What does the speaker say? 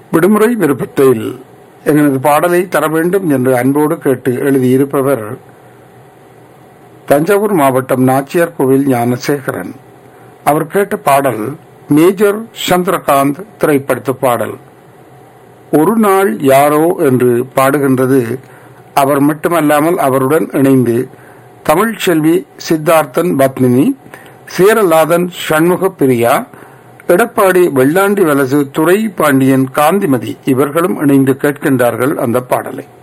விடுமுறை விருப்பத்தில் எங்களது பாடலை தர வேண்டும் என்று அன்போடு கேட்டு எழுதியிருப்பவர் தஞ்சாவூர் மாவட்டம் நாச்சியார் கோவில் ஞானசேகரன் அவர் கேட்ட பாடல் மேஜர் சந்திரகாந்த் திரைப்படத்து பாடல் ஒரு நாள் யாரோ என்று பாடுகின்றது அவர் மட்டுமல்லாமல் அவருடன் இணைந்து தமிழ் செல்வி சித்தார்த்தன் பத்மினி சேரலாதன் சண்முக பிரியா எடப்பாடி வெள்ளாண்டி வலசு துறை பாண்டியன் காந்திமதி இவர்களும் இணைந்து கேட்கின்றார்கள் அந்த பாடலை